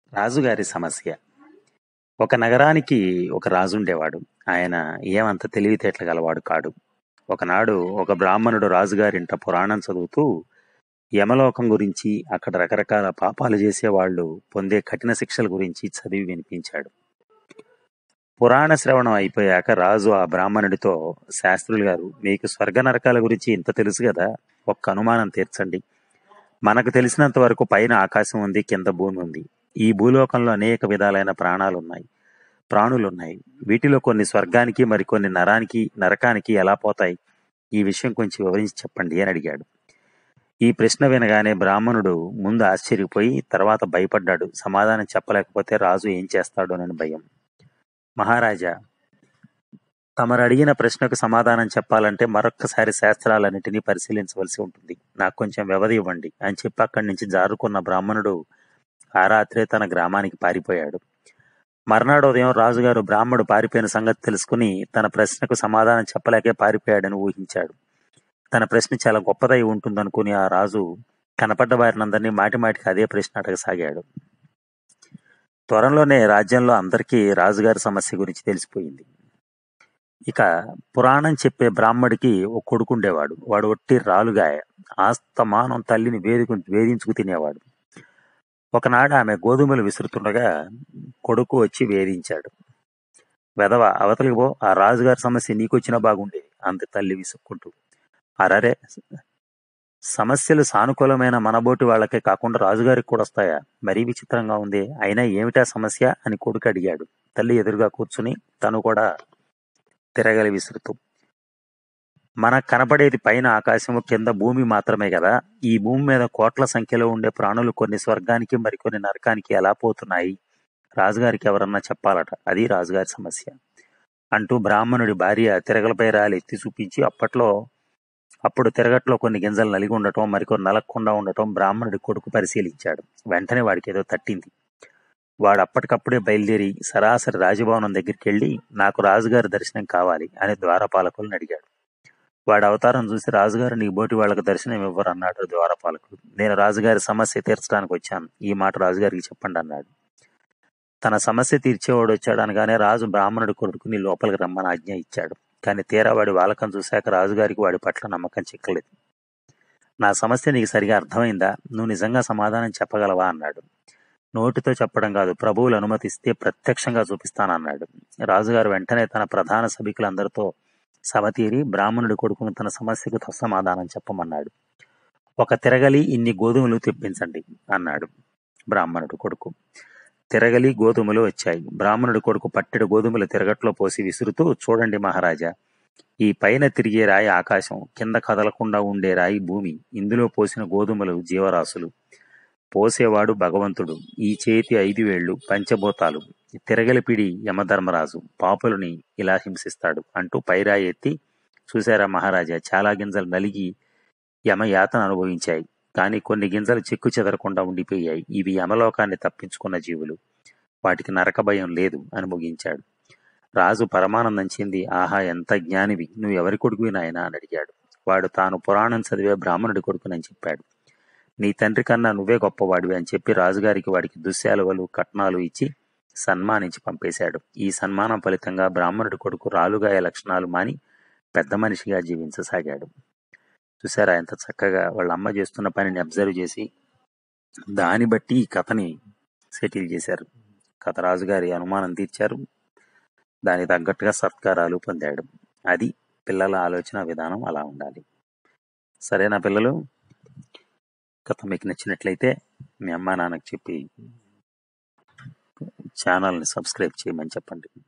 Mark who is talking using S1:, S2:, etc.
S1: రాజుగారి సమస్య ఒక నగరానికి ఒక రాజు ఉండేవాడు ఆయన ఏమంత తెలివితేటలు గలవాడు కాడు ఒకనాడు ఒక బ్రాహ్మణుడు రాజుగారింట పురాణం చదువుతూ యమలోకం గురించి అక్కడ రకరకాల పాపాలు చేసేవాళ్ళు పొందే కఠిన శిక్షల గురించి చదివి వినిపించాడు పురాణ శ్రవణం అయిపోయాక రాజు ఆ బ్రాహ్మణుడితో శాస్త్రులు గారు మీకు స్వర్గ నరకాల గురించి ఇంత తెలుసు కదా ఒక్క అనుమానం తీర్చండి మనకు తెలిసినంత వరకు పైన ఆకాశం ఉంది కింద భూమి ఉంది ఈ భూలోకంలో అనేక విధాలైన ప్రాణాలు ఉన్నాయి ప్రాణులు ఉన్నాయి వీటిలో కొన్ని స్వర్గానికి మరికొన్ని నరానికి నరకానికి ఎలా పోతాయి ఈ విషయం కొంచెం వివరించి చెప్పండి అని అడిగాడు ఈ ప్రశ్న వినగానే బ్రాహ్మణుడు ముందు ఆశ్చర్యపోయి తర్వాత భయపడ్డాడు సమాధానం చెప్పలేకపోతే రాజు ఏం చేస్తాడోనని భయం మహారాజా తమరు అడిగిన ప్రశ్నకు సమాధానం చెప్పాలంటే మరొక్కసారి శాస్త్రాలన్నిటినీ పరిశీలించవలసి ఉంటుంది నాకు కొంచెం వ్యవధి ఇవ్వండి అని చెప్పి అక్కడి నుంచి జారుకున్న బ్రాహ్మణుడు ఆ రాత్రే తన గ్రామానికి పారిపోయాడు మర్నాడు ఉదయం రాజుగారు బ్రాహ్మడు పారిపోయిన సంగతి తెలుసుకుని తన ప్రశ్నకు సమాధానం చెప్పలేకే పారిపోయాడని ఊహించాడు తన ప్రశ్న చాలా గొప్పదై ఉంటుందనుకుని ఆ రాజు కనపడ్డ వారినందరినీ మాటి మాటికి అదే ప్రశ్న అడగసాగాడు త్వరలోనే రాజ్యంలో అందరికీ రాజుగారి సమస్య గురించి తెలిసిపోయింది ఇక పురాణం చెప్పే బ్రాహ్మడికి ఒక కొడుకుండేవాడు వాడు ఒట్టి రాలుగాయ ఆస్తమానం తల్లిని వేదికు వేధించుకు తినేవాడు ఒకనాడు ఆమె గోధుమలు విసురుతుండగా కొడుకు వచ్చి వేధించాడు వెధవ అవతలికి పో ఆ రాజుగారి సమస్య నీకొచ్చినా బాగుండే అంత తల్లి విసుక్కుంటూ అరరే సమస్యలు సానుకూలమైన మనబోటి వాళ్ళకే కాకుండా రాజుగారికి కూడా వస్తాయా మరీ విచిత్రంగా ఉంది అయినా ఏమిటా సమస్య అని కొడుకు అడిగాడు తల్లి ఎదురుగా కూర్చుని తను కూడా తిరగలి విసురుతూ మనకు కనపడేది పైన ఆకాశము కింద భూమి మాత్రమే కదా ఈ భూమి మీద కోట్ల సంఖ్యలో ఉండే ప్రాణులు కొన్ని స్వర్గానికి మరికొన్ని నరకానికి ఎలా పోతున్నాయి రాజుగారికి ఎవరన్నా చెప్పాలట అది రాజుగారి సమస్య అంటూ బ్రాహ్మణుడి భార్య తిరగలపై రాలి ఎత్తి చూపించి అప్పట్లో అప్పుడు తిరగట్లో కొన్ని గింజలు నలిగి ఉండటం మరికొన్ని నలగకుండా ఉండటం బ్రాహ్మణుడి కొడుకు పరిశీలించాడు వెంటనే వాడికి ఏదో తట్టింది వాడు అప్పటికప్పుడే బయలుదేరి సరాసరి రాజభవనం దగ్గరికి వెళ్ళి నాకు రాజుగారి దర్శనం కావాలి అని ద్వారపాలకులను అడిగాడు వాడి అవతారం చూసి రాజుగారు నీ బోటి వాళ్ళకి దర్శనం ఇవ్వరు అన్నాడు ద్వారపాలకుడు నేను రాజుగారి సమస్య తీర్చడానికి వచ్చాను ఈ మాట రాజుగారికి చెప్పండి అన్నాడు తన సమస్య తీర్చేవాడు వచ్చాడు అనగానే రాజు బ్రాహ్మణుడి కొడుకుని లోపలికి రమ్మని ఆజ్ఞ ఇచ్చాడు కానీ తీరా వాడి వాలకం చూశాక రాజుగారికి వాడి పట్ల నమ్మకం చిక్కలేదు నా సమస్య నీకు సరిగా అర్థమైందా నువ్వు నిజంగా సమాధానం చెప్పగలవా అన్నాడు నోటితో చెప్పడం కాదు ప్రభువులు అనుమతిస్తే ప్రత్యక్షంగా చూపిస్తానన్నాడు రాజుగారు వెంటనే తన ప్రధాన సభికులందరితో సభ తీరి బ్రాహ్మణుడి కొడుకును తన సమస్యకు త- సమాధానం చెప్పమన్నాడు ఒక తిరగలి ఇన్ని గోధుమలు తెప్పించండి అన్నాడు బ్రాహ్మణుడు కొడుకు తిరగలి గోధుమలు వచ్చాయి బ్రాహ్మణుడి కొడుకు పట్టెడు గోధుమలు తిరగట్లో పోసి విసురుతూ చూడండి మహారాజా ఈ పైన తిరిగే రాయి ఆకాశం కింద కదలకుండా ఉండే రాయి భూమి ఇందులో పోసిన గోధుమలు జీవరాశులు పోసేవాడు భగవంతుడు ఈ చేతి ఐదు వేళ్లు పంచభూతాలు తిరగలిపిడి యమధర్మరాజు పాపులని ఇలా హింసిస్తాడు అంటూ పైరాయి ఎత్తి చూశారా మహారాజా చాలా గింజలు నలిగి యమ యాతన అనుభవించాయి కానీ కొన్ని గింజలు చెక్కు చెదరకుండా ఉండిపోయాయి ఇవి యమలోకాన్ని తప్పించుకున్న జీవులు వాటికి నరక భయం లేదు అని ముగించాడు రాజు పరమానందం చెంది ఆహా ఎంత జ్ఞానివి నువ్వు ఎవరి కొడుకువి నాయనా అని అడిగాడు వాడు తాను పురాణం చదివే బ్రాహ్మణుడి కొడుకునని చెప్పాడు నీ తండ్రి కన్నా నువ్వే గొప్పవాడివి అని చెప్పి రాజుగారికి వాడికి దుశ్శాలువలు కట్నాలు ఇచ్చి సన్మానించి పంపేశాడు ఈ సన్మానం ఫలితంగా బ్రాహ్మణుడి కొడుకు రాలుగాయ లక్షణాలు మాని పెద్ద మనిషిగా జీవించసాగాడు చూసారా ఎంత చక్కగా వాళ్ళ అమ్మ చేస్తున్న పనిని అబ్జర్వ్ చేసి దాన్ని బట్టి ఈ కథని సెటిల్ చేశారు కథ రాజుగారి అనుమానం తీర్చారు దానికి తగ్గట్టుగా సత్కారాలు పొందాడు అది పిల్లల ఆలోచన విధానం అలా ఉండాలి సరేనా పిల్లలు కథ మీకు నచ్చినట్లయితే మీ అమ్మా నాన్నకి చెప్పి ఛానల్ని సబ్స్క్రైబ్ చేయమని చెప్పండి